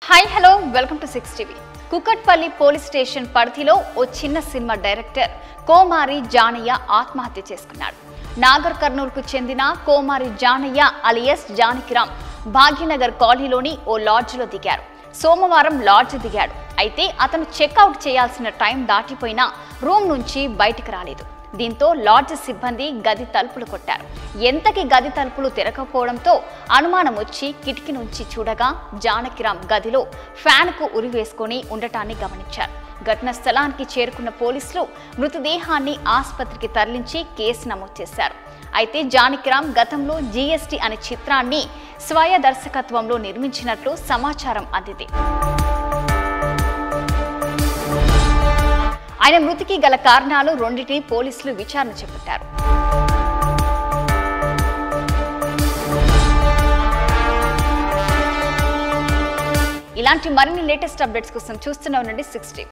hi hello welcome to six TV Kukatpally police station పరిధిలో ఓ చిన్న సినిమా డైరెక్టర్ కోమారి జానయ్య ఆత్మహత్య చేసుకున్నాడు నాగర్ కర్నూలుకు చెందిన కోమారి జానయ్య అలియస్ జానకిరామ్ భాగ్యనగర్ కాలనీలోని ఓ లాడ్జ్లో దిగారు సోమవారం లాడ్జ్ దిగాడు అయితే అతను చెక్అవుట్ చేయాల్సిన టైం దాటిపోయినా రూమ్ నుంచి బయటికి రాలేదు దీంతో లాడ్జ్ సిబ్బంది గది తలుపులు కొట్టారు ఎంతకి గది తలుపులు తెరకపోవడంతో అనుమానం వచ్చి కిటికీ నుంచి చూడగా జానకిరామ్ గదిలో ఫ్యాన్కు ఉరి వేసుకొని ఉండటాన్ని గమనించారు ఘటన స్థలానికి చేరుకున్న పోలీసులు మృతదేహాన్ని ఆసుపత్రికి తరలించి కేసు నమోదు చేశారు అయితే జానకిరామ్ గతంలో జీఎస్టీ అనే చిత్రాన్ని స్వయ దర్శకత్వంలో నిర్మించినట్లు సమాచారం అందింది ఆయన మృతికి గల కారణాలు రెండింటిని పోలీసులు విచారణ చేపట్టారు ఇలాంటి మరిన్ని లేటెస్ట్ అప్డేట్స్ కోసం చూస్తూనే ఉండండి సిక్స్